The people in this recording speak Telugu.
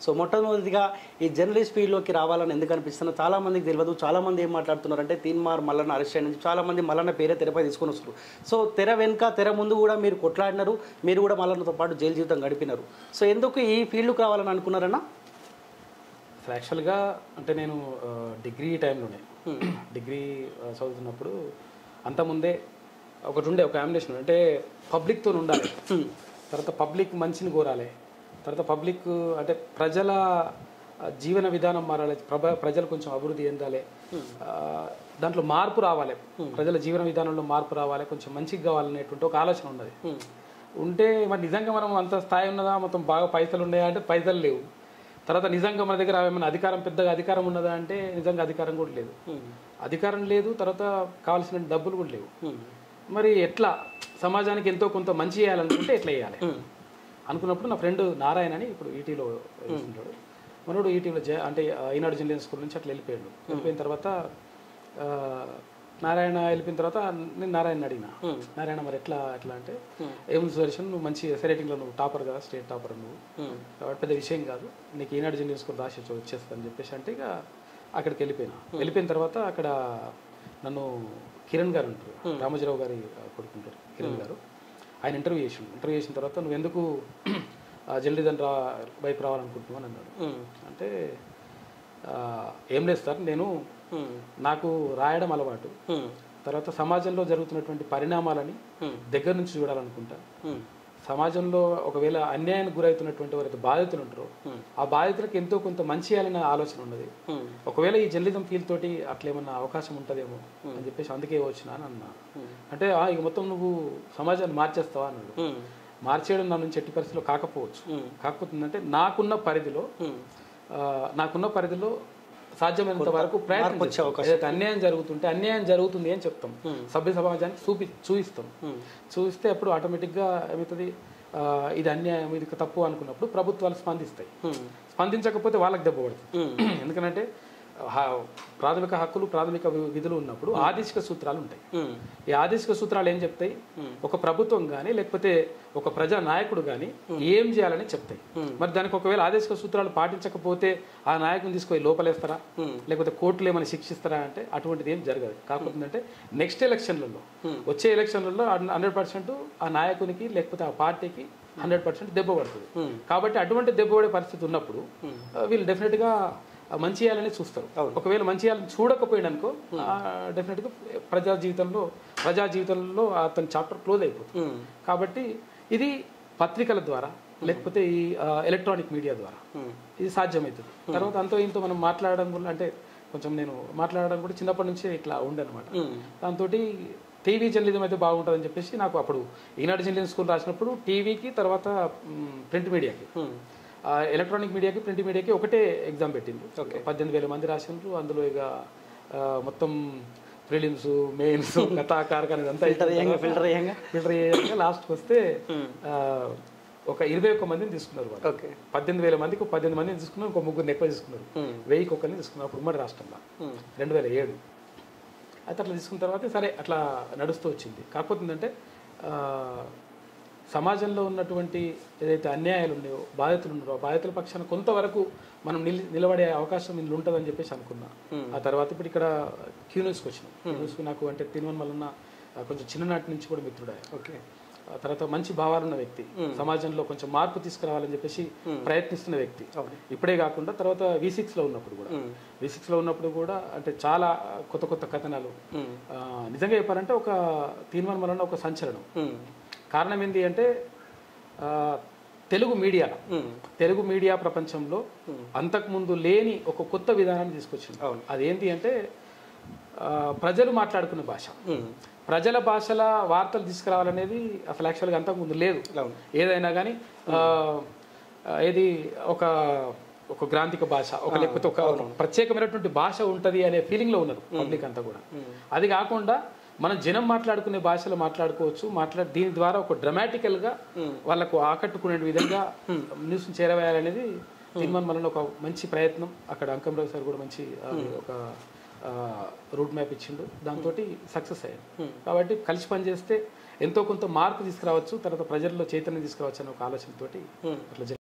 సో మొట్టమొదటిగా ఈ జర్నలిస్ట్ ఫీల్డ్లోకి రావాలని ఎందుకు అనిపిస్తుందో చాలా మందికి తెలియదు చాలా మంది ఏం మాట్లాడుతున్నారంటే తీన్మార్ మల్లన్న అరెస్ట్ అయిన నుంచి చాలా మంది మల్లన్న పేరే తెరపై తీసుకొని వస్తారు సో తెర వెనుక తెర ముందు కూడా మీరు కొట్లాడినారు మీరు కూడా మల్లన్నతో పాటు జైలు జీవితం గడిపినారు సో ఎందుకు ఈ ఫీల్డ్కి రావాలని అనుకున్నారన్నా అసలు యాక్చువల్గా అంటే నేను ఆ, డిగ్రీ టైంలోనే డిగ్రీ ఆ, చదువుతున్నప్పుడు అంతకుముందే ఒకటి ఉండే ఒక ఆంబినేషన్ అంటే పబ్లిక్తో ఉండాలి తర్వాత పబ్లిక్ మంచిని కోరాలి తర్వాత పబ్లిక్ అంటే ప్రజల ఆ, జీవన విధానం మారాలి ప్రభ ప్రజలు కొంచెం అభివృద్ధి చెందాలి ఆ, దాంట్లో మార్పు రావాలి ప్రజల జీవన విధానంలో మార్పు రావాలి కొంచెం మంచిగా కావాలనేటువంటి ఒక ఆలోచన ఉన్నది ఉంటే మరి నిజంగా మనం అంత స్థాయి ఉన్నదా మొత్తం బాగా పైసలు ఉన్నాయా అంటే పైసలు లేవు తర్వాత నిజంగా మన దగ్గర ఏమైనా అధికారం పెద్దగా అధికారం ఉన్నదా అంటే నిజంగా అధికారం కూడా లేదు అధికారం లేదు తర్వాత కావాల్సిన డబ్బులు కూడా లేవు మరి ఎట్లా సమాజానికి ఎంతో కొంత మంచి చేయాలనుకుంటే ఎట్లా చేయాలి అనుకున్నప్పుడు నా ఫ్రెండ్ నారాయణ అని ఇప్పుడు ఈటీలో ఉంటాడు మనోడు ఈటీలో జే అంటే ఆ, ఈనాడు జర్నలిజం స్కూల్ నుంచి అట్లా వెళ్ళిపోయాడు వెళ్ళిపోయిన తర్వాత ఆ, నారాయణ వెళ్ళిపోయిన తర్వాత నేను నారాయణ అడిగిన నారాయణ మరి ఎట్లా ఎట్లా అంటే ఏముంది సుదర్శన్ నువ్వు మంచి సెరేటింగ్లో నువ్వు టాపర్ కదా స్టేట్ టాపర్ నువ్వు కాబట్టి పెద్ద విషయం కాదు నీకు ఈనాడు జర్నలిజం స్కూల్ రాసి వచ్చేస్తా అని చెప్పేసి అంటే ఇక అక్కడికి వెళ్ళిపోయినా వెళ్ళిపోయిన తర్వాత అక్కడ నన్ను కిరణ్ గారు ఉంటారు రామోజీరావు గారి ఆ, కొడుకుంటారు కిరణ్ గారు ఆయన ఇంటర్వ్యూ చేసిండు ఇంటర్వ్యూ చేసిన తర్వాత నువ్వు ఎందుకు జర్నలిజం రా వైపు రావాలనుకుంటున్నావు అని అన్నాడు అంటే ఆ, ఏం లేదు సార్ నేను నాకు రాయడం అలవాటు తర్వాత సమాజంలో జరుగుతున్నటువంటి పరిణామాలని దగ్గర నుంచి చూడాలనుకుంటా సమాజంలో ఒకవేళ అన్యాయానికి గురవుతున్నటువంటి ఎవరైతే బాధితులు ఉంటారో ఆ బాధితులకు ఎంతో కొంత మంచి చేయాలనే ఆలోచన ఉన్నది ఒకవేళ ఈ జర్నలిజం ఫీల్డ్ తోటి అట్లా ఏమన్నా అవకాశం ఉంటుందేమో అని చెప్పేసి అందుకే వచ్చినా అని అన్నా అంటే "ఆ, ఇక మొత్తం నువ్వు సమాజాన్ని మార్చేస్తావా అన్నాడు మార్చేయడం నా నుంచి ఎట్టి పరిస్థితిలో కాకపోవచ్చు కాకపోతే అంటే నాకున్న పరిధిలో ఆ, నాకున్న పరిధిలో సాధ్యమైనంత వరకు ప్రయత్నం చేస్తాం. ఏదైతే అన్యాయం జరుగుతుంటే అన్యాయం జరుగుతుంది అని చెప్తాం సభ్య సమాజానికి చూపి చూపిస్తాం చూపిస్తే అప్పుడు ఆటోమేటిక్గా ఏమవుతుంది ఆ, ఇది అన్యాయం ఇది తప్పు అనుకున్నప్పుడు ప్రభుత్వాలు స్పందిస్తాయి స్పందించకపోతే వాళ్ళకి దెబ్బ పడుతుంది ఎందుకంటే హ- ప్రాథమిక హక్కులు ప్రాథమిక వి- విధులు ఉన్నప్పుడు ఆదేశిక సూత్రాలు ఉంటాయి ఈ ఆదేశిక సూత్రాలు ఏం చెప్తాయి ఒక ప్రభుత్వం కానీ లేకపోతే ఒక ప్రజా నాయకుడు కానీ ఏం చేయాలని చెప్తాయి మరి దానికి ఒకవేళ ఆదేశిక సూత్రాలు పాటించకపోతే ఆ నాయకుని తీసుకొని లోపలేస్తారా లేకపోతే కోర్టులు ఏమైనా శిక్షిస్తారా అంటే అటువంటిది ఏం జరగదు కాకపోతే అంటే నెక్స్ట్ ఎలక్షన్లలో వచ్చే ఎలక్షన్లలో హండ్రెడ్ పర్సెంట్ ఆ నాయకునికి లేకపోతే ఆ పార్టీకి హండ్రెడ్ పర్సెంట్ దెబ్బ పడుతుంది కాబట్టి అటువంటి దెబ్బ పడే పరిస్థితి ఉన్నప్పుడు ఆ, వీళ్ళు డెఫినెట్ గా ఆ, మంచి చేయాలని చూస్తారు ఒకవేళ మంచి చేయాలని చూడకపోయిననుకో డెఫినెట్గా ప్రజా జీవితంలో ప్రజా జీవితంలో అతని చాప్టర్ క్లోజ్ అయిపోతుంది కాబట్టి ఇది పత్రికల ద్వారా లేకపోతే ఈ ఎలక్ట్రానిక్ మీడియా ద్వారా ఇది సాధ్యమవుతుంది తర్వాత అంతో ఇంతో మనం మాట్లాడడం వల్ల అంటే కొంచెం నేను మాట్లాడడం కూడా చిన్నప్పటి నుంచే ఇట్లా ఉండనమాట దాంతో టీవీ జర్నలిజం అయితే బాగుంటుందని చెప్పేసి నాకు అప్పుడు ఈనాడు జర్నలిజం స్కూల్ రాసినప్పుడు టీవీకి తర్వాత ప్రింట్ మీడియాకి ఆ, ఎలక్ట్రానిక్ మీడియాకి ప్రింట్ మీడియాకి ఒకటే ఎగ్జామ్ పెట్టింది పద్దెనిమిది వేల మంది రాసిండ్రు అందులో ఇక ఆ, మొత్తం ప్రిలిమ్స్ మెయిన్స్ కథాకారక అనేది అంతా ఫిల్టర్ చేయంగా ఫిల్టర్ చేయంగా ఫిల్టర్ చేయాక లాస్ట్కి వస్తే ఆ, ఒక ఇరవై ఒక్క మందిని తీసుకున్నారు వాళ్ళు ఓకే పద్దెనిమిది వేల మందికి ఒక పద్దెనిమిది మందిని తీసుకున్నారు ఇంకో ముగ్గురిని ఎక్కువ తీసుకున్నారు వెయ్యికి ఒకరిని తీసుకున్నారు అప్పుడు ఉమ్మడి రాష్ట్రంలో రెండు వేల ఏడు అయితే అట్లా తీసుకున్న తర్వాత సరే అట్లా నడుస్తూ వచ్చింది కాకపోతే ఏంటంటే ఆ, సమాజంలో ఉన్నటువంటి ఏదైతే అన్యాయాలు ఉన్నాయో బాధితులు ఉన్నారో ఆ బాధితుల పక్షాన కొంతవరకు మనం నిల్ నిలబడే అవకాశం ఇందులో ఉంటుందని చెప్పేసి అనుకున్నా ఆ తర్వాత ఇప్పుడు ఇక్కడ క్యూన్యూస్కి వచ్చినాం క్యూన్యూస్కి నాకు అంటే తిరువన్ వలన కొంచెం చిన్ననాటి నుంచి కూడా మిత్రుడే ఓకే ఆ తర్వాత మంచి భావాలు ఉన్న వ్యక్తి సమాజంలో కొంచెం మార్పు తీసుకురావాలని చెప్పేసి ప్రయత్నిస్తున్న వ్యక్తి ఇప్పుడే కాకుండా తర్వాత వి లో ఉన్నప్పుడు కూడా వి లో ఉన్నప్పుడు కూడా అంటే చాలా కొత్త కొత్త కథనాలు ఆ, నిజంగా చెప్పాలంటే ఒక తీర్మానం వలన ఒక సంచలనం కారణం ఏంటి అంటే ఆ, తెలుగు మీడియా తెలుగు మీడియా ప్రపంచంలో అంతకుముందు లేని ఒక కొత్త విధానాన్ని తీసుకొచ్చింది అదేంటి అంటే ఆ, ప్రజలు మాట్లాడుకునే భాష ప్రజల భాషల వార్తలు తీసుకురావాలనేది అసలు యాక్చువల్గా అంతకుముందు లేదు ఏదైనా కానీ ఏది ఒక ఒక గ్రాంధిక భాష ఒక లేకపోతే ఒక ఒక ప్రత్యేకమైనటువంటి భాష ఉంటది అనే ఫీలింగ్ లో ఉన్నారు పబ్లిక్ అంతా కూడా అది కాకుండా మనం జనం మాట్లాడుకునే భాషలో మాట్లాడుకోవచ్చు మాట్లాడి దీని ద్వారా ఒక డ్రమాటికల్ గా వాళ్ళకు ఆకట్టుకునే విధంగా న్యూస్ చేరవేయాలనేది తీర్మానం వలన ఒక మంచి ప్రయత్నం అక్కడ అంకంరావు సార్ కూడా మంచి ఆ, ఒక రూట్ మ్యాప్ ఇచ్చిండు దాంతో సక్సెస్ అయ్యాడు కాబట్టి కలిసి పనిచేస్తే ఎంతో కొంత మార్పు తీసుకురావచ్చు తర్వాత ప్రజల్లో చైతన్యం తీసుకురావచ్చు అనే ఒక ఆలోచనతోటి అట్లా జరిగింది.